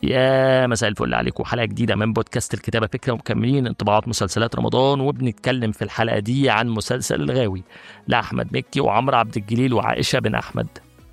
يا مساء الفل عليكم حلقه جديده من بودكاست الكتابه فكره ومكملين انطباعات مسلسلات رمضان وبنتكلم في الحلقه دي عن مسلسل الغاوي لاحمد مكي وعمرو عبد الجليل وعائشه بن احمد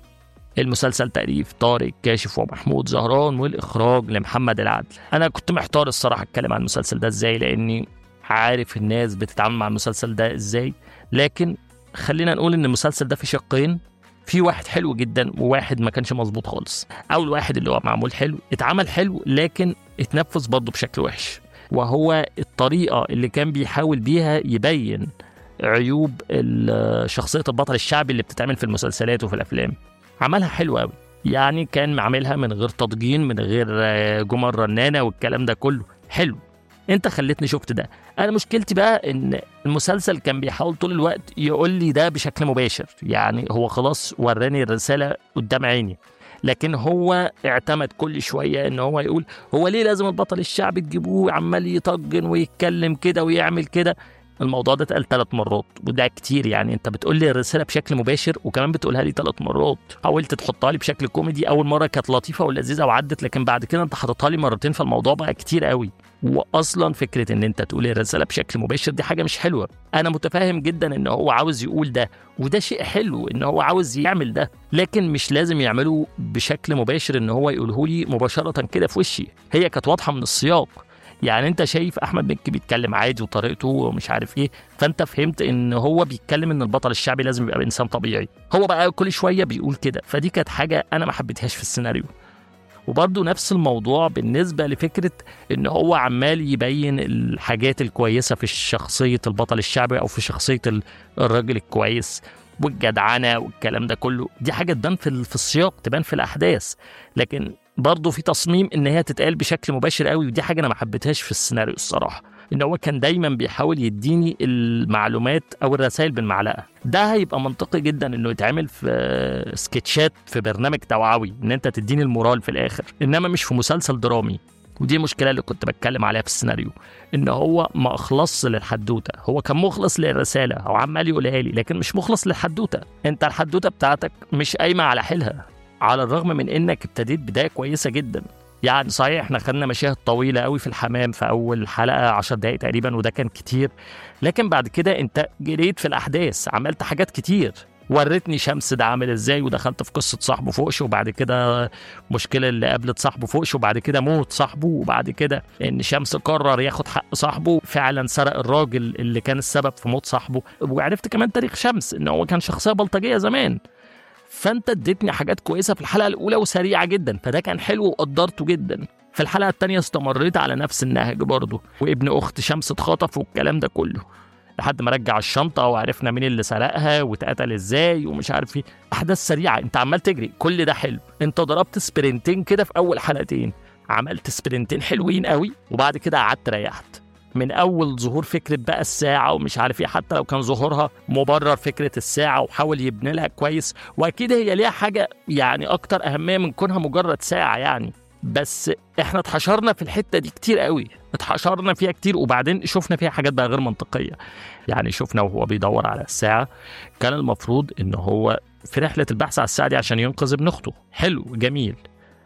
المسلسل تأليف طارق كاشف ومحمود زهران والإخراج لمحمد العدل أنا كنت محتار الصراحة أتكلم عن المسلسل ده إزاي لأني عارف الناس بتتعامل مع المسلسل ده إزاي لكن خلينا نقول إن المسلسل ده في شقين في واحد حلو جدا وواحد ما كانش مظبوط خالص اول واحد اللي هو معمول حلو اتعمل حلو لكن اتنفذ برضه بشكل وحش وهو الطريقه اللي كان بيحاول بيها يبين عيوب ال- شخصيه البطل الشعبي اللي بتتعمل في المسلسلات وفي الافلام عملها حلو قوي يعني كان عاملها من غير تضجين من غير آه، جمل رنانه والكلام ده كله حلو انت خليتني شفت ده انا مشكلتي بقى ان المسلسل كان بيحاول طول الوقت يقول لي ده بشكل مباشر يعني هو خلاص وراني الرساله قدام عيني لكن هو اعتمد كل شويه ان هو يقول هو ليه لازم البطل الشعبي تجيبوه عمال يطجن ويتكلم كده ويعمل كده الموضوع ده اتقال ثلاث مرات وده كتير يعني انت بتقول لي الرساله بشكل مباشر وكمان بتقولها لي ثلاث مرات حاولت تحطها لي بشكل كوميدي اول مره كانت لطيفه ولذيذه وعدت لكن بعد كده انت حاططها لي مرتين فالموضوع بقى كتير قوي واصلا فكره ان انت تقول الرساله بشكل مباشر دي حاجه مش حلوه انا متفاهم جدا ان هو عاوز يقول ده وده شيء حلو ان هو عاوز يعمل ده لكن مش لازم يعمله بشكل مباشر ان هو يقوله لي مباشره كده في وشي هي كانت واضحه من السياق يعني انت شايف احمد مكي بيتكلم عادي وطريقته ومش عارف ايه فانت فهمت ان هو بيتكلم ان البطل الشعبي لازم يبقى انسان طبيعي هو بقى كل شويه بيقول كده فدي كانت حاجه انا ما حبيتهاش في السيناريو وبرضه نفس الموضوع بالنسبة لفكرة إن هو عمال يبين الحاجات الكويسة في شخصية البطل الشعبي أو في شخصية ال- الراجل الكويس والجدعنة والكلام ده كله دي حاجة تبان في ال- في السياق تبان في الأحداث لكن برضه في تصميم إن هي تتقال بشكل مباشر قوي ودي حاجة أنا ما حبيتهاش في السيناريو الصراحة ان هو كان دايما بيحاول يديني المعلومات او الرسائل بالمعلقه ده هيبقى منطقي جدا انه يتعمل في سكتشات في برنامج توعوي ان انت تديني المورال في الاخر انما مش في مسلسل درامي ودي المشكله اللي كنت بتكلم عليها في السيناريو ان هو ما اخلصش للحدوته هو كان مخلص للرساله هو عمال يقولها لي لكن مش مخلص للحدوته انت الحدوته بتاعتك مش قايمه على حيلها على الرغم من انك ابتديت بدايه كويسه جدا يعني صحيح احنا خدنا مشاهد طويله قوي في الحمام في اول حلقه 10 دقائق تقريبا وده كان كتير لكن بعد كده انت جريت في الاحداث عملت حاجات كتير وريتني شمس ده عامل ازاي ودخلت في قصه صاحبه فوقش وبعد كده مشكله اللي قابلت صاحبه فوقش وبعد كده موت صاحبه وبعد كده ان شمس قرر ياخد حق صاحبه فعلا سرق الراجل اللي كان السبب في موت صاحبه وعرفت كمان تاريخ شمس ان هو كان شخصيه بلطجيه زمان فانت اديتني حاجات كويسه في الحلقه الاولى وسريعه جدا فده كان حلو وقدرته جدا في الحلقه الثانيه استمريت على نفس النهج برضه وابن اخت شمس اتخطف والكلام ده كله لحد ما رجع الشنطه وعرفنا مين اللي سرقها واتقتل ازاي ومش عارف ايه احداث سريعه انت عمال تجري كل ده حلو انت ضربت سبرنتين كده في اول حلقتين عملت سبرنتين حلوين قوي وبعد كده قعدت ريحت من اول ظهور فكره بقى الساعه ومش عارف ايه حتى لو كان ظهورها مبرر فكره الساعه وحاول يبني لها كويس واكيد هي ليها حاجه يعني اكتر اهميه من كونها مجرد ساعه يعني بس احنا اتحشرنا في الحته دي كتير قوي اتحشرنا فيها كتير وبعدين شفنا فيها حاجات بقى غير منطقيه يعني شفنا وهو بيدور على الساعه كان المفروض ان هو في رحله البحث على الساعه دي عشان ينقذ ابن اخته حلو جميل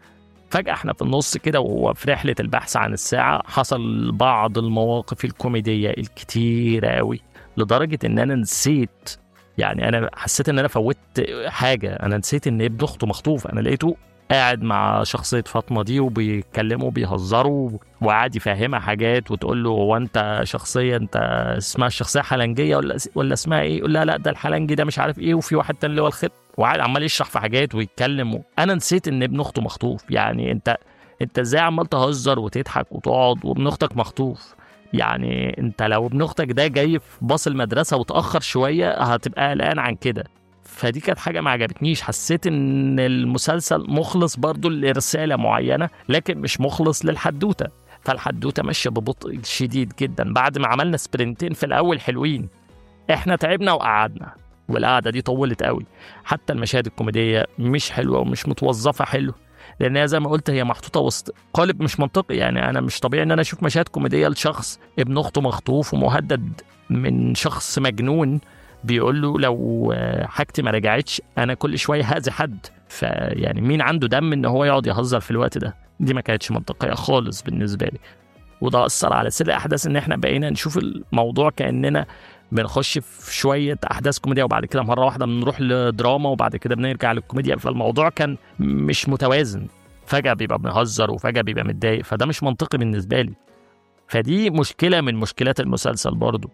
فجأة احنا في النص كده وهو في رحلة البحث عن الساعة حصل بعض المواقف الكوميدية الكتيرة قوي لدرجة ان انا نسيت يعني انا حسيت ان انا فوتت حاجة انا نسيت ان ابن اخته مخطوف انا لقيته قاعد مع شخصية فاطمة دي وبيتكلموا بيهزروا وقاعد يفهمها حاجات وتقول له هو انت شخصية انت اسمها الشخصية حلنجية ولا ولا اسمها ايه؟ يقول لها لا ده الحلنجي ده مش عارف ايه وفي واحد تاني اللي هو الخط وقاعد عمال يشرح في حاجات ويتكلم و... انا نسيت ان ابن اخته مخطوف يعني انت انت ازاي عمال تهزر وتضحك وتقعد وابن اختك مخطوف يعني انت لو ابن اختك ده جاي في باص المدرسه وتاخر شويه هتبقى قلقان عن كده فدي كانت حاجه ما عجبتنيش حسيت ان المسلسل مخلص برضو لرساله معينه لكن مش مخلص للحدوته فالحدوته ماشيه ببطء شديد جدا بعد ما عملنا سبرنتين في الاول حلوين احنا تعبنا وقعدنا والقعده دي طولت قوي حتى المشاهد الكوميديه مش حلوه ومش متوظفه حلو لان هي زي ما قلت هي محطوطه وسط قالب مش منطقي يعني انا مش طبيعي ان انا اشوف مشاهد كوميديه لشخص ابن اخته مخطوف ومهدد من شخص مجنون بيقول له لو حاجتي ما رجعتش انا كل شويه هاذي حد فيعني مين عنده دم ان هو يقعد يهزر في الوقت ده دي ما كانتش منطقيه خالص بالنسبه لي وده اثر على سير الاحداث ان احنا بقينا نشوف الموضوع كاننا بنخش في شويه احداث كوميديا وبعد كده مره واحده بنروح لدراما وبعد كده بنرجع للكوميديا فالموضوع كان مش متوازن فجاه بيبقى بنهزر وفجاه بيبقى متضايق فده مش منطقي بالنسبه لي فدي مشكله من مشكلات المسلسل برضه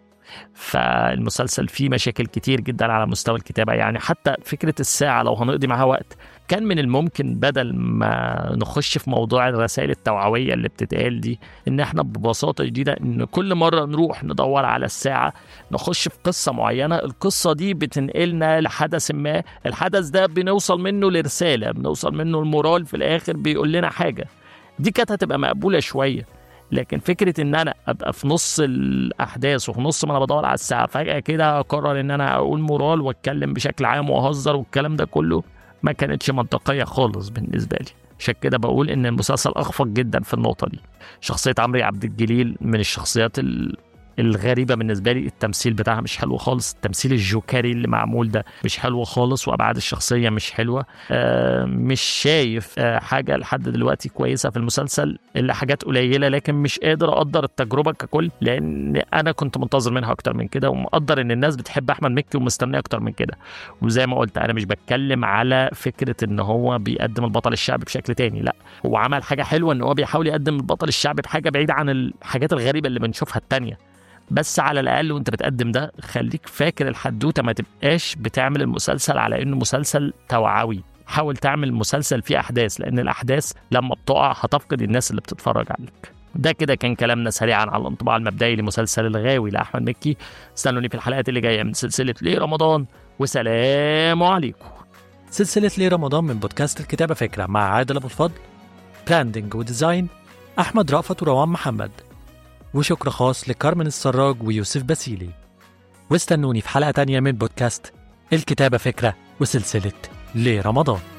فالمسلسل فيه مشاكل كتير جدا على مستوى الكتابة يعني حتى فكرة الساعة لو هنقضي معاها وقت كان من الممكن بدل ما نخش في موضوع الرسائل التوعوية اللي بتتقال دي إن إحنا ببساطة شديدة إن كل مرة نروح ندور على الساعة نخش في قصة معينة القصة دي بتنقلنا لحدث ما الحدث ده بنوصل منه لرسالة بنوصل منه المورال في الآخر بيقول لنا حاجة دي كانت هتبقى مقبولة شوية لكن فكره ان انا ابقى في نص الاحداث وفي نص ما انا بدور على الساعه فجاه كده اقرر ان انا اقول مورال واتكلم بشكل عام واهزر والكلام ده كله ما كانتش منطقيه خالص بالنسبه لي عشان كده بقول ان المسلسل اخفق جدا في النقطه دي شخصيه عمرو عبد الجليل من الشخصيات الغريبة بالنسبة لي التمثيل بتاعها مش حلو خالص التمثيل الجوكري اللي معمول ده مش حلو خالص وأبعاد الشخصية مش حلوة آه مش شايف آه حاجة لحد دلوقتي كويسة في المسلسل إلا حاجات قليلة لكن مش قادر أقدر التجربة ككل لأن أنا كنت منتظر منها أكتر من كده ومقدر إن الناس بتحب أحمد مكي ومستنيه أكتر من كده وزي ما قلت أنا مش بتكلم على فكرة إن هو بيقدم البطل الشعبي بشكل تاني لا هو عمل حاجة حلوة إن هو بيحاول يقدم البطل الشعبي بحاجة بعيدة عن الحاجات الغريبة اللي بنشوفها التانية بس على الاقل وانت بتقدم ده خليك فاكر الحدوته ما تبقاش بتعمل المسلسل على انه مسلسل توعوي حاول تعمل مسلسل فيه احداث لان الاحداث لما بتقع هتفقد الناس اللي بتتفرج عليك ده كده كان كلامنا سريعا على الانطباع المبدئي لمسلسل الغاوي لاحمد مكي استنوني في الحلقات اللي جايه من سلسله ليه رمضان وسلام عليكم سلسلة ليه رمضان من بودكاست الكتابة فكرة مع عادل أبو الفضل براندنج وديزاين أحمد رأفت وروان محمد وشكر خاص لكارمن السراج ويوسف باسيلي واستنوني في حلقة تانية من بودكاست الكتابة فكرة وسلسلة ليه رمضان